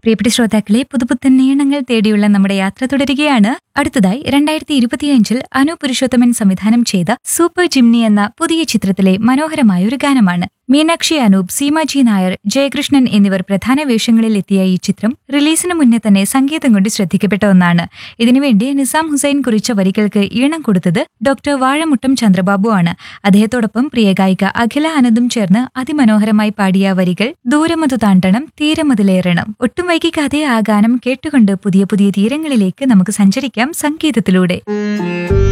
പ്രിയപ്പെട്ട ശ്രോതാക്കളെ പുതുപുത്തൻ നീണങ്ങൾ തേടിയുള്ള നമ്മുടെ യാത്ര തുടരുകയാണ് അടുത്തതായി രണ്ടായിരത്തി ഇരുപത്തിയഞ്ചിൽ അനു പുരുഷോത്തമൻ സംവിധാനം ചെയ്ത സൂപ്പർ ജിംനി എന്ന പുതിയ ചിത്രത്തിലെ മനോഹരമായ ഒരു ഗാനമാണ് മീനാക്ഷി അനൂപ് സീമാജി നായർ ജയകൃഷ്ണൻ എന്നിവർ പ്രധാന വേഷങ്ങളിൽ എത്തിയ ഈ ചിത്രം റിലീസിന് മുന്നേ തന്നെ സംഗീതം കൊണ്ട് ശ്രദ്ധിക്കപ്പെട്ട ഒന്നാണ് ഇതിനുവേണ്ടി നിസാം ഹുസൈൻ കുറിച്ച വരികൾക്ക് ഈണം കൊടുത്തത് ഡോക്ടർ വാഴമുട്ടം ചന്ദ്രബാബു ആണ് അദ്ദേഹത്തോടൊപ്പം പ്രിയ ഗായിക അഖില ആനന്ദും ചേർന്ന് അതിമനോഹരമായി പാടിയ വരികൾ ദൂരമതു താണ്ടണം തീരമതിലേറണം ഒട്ടും വൈകിക്കാതെ ആ ഗാനം കേട്ടുകൊണ്ട് പുതിയ പുതിയ തീരങ്ങളിലേക്ക് നമുക്ക് സഞ്ചരിക്കാം സംഗീതത്തിലൂടെ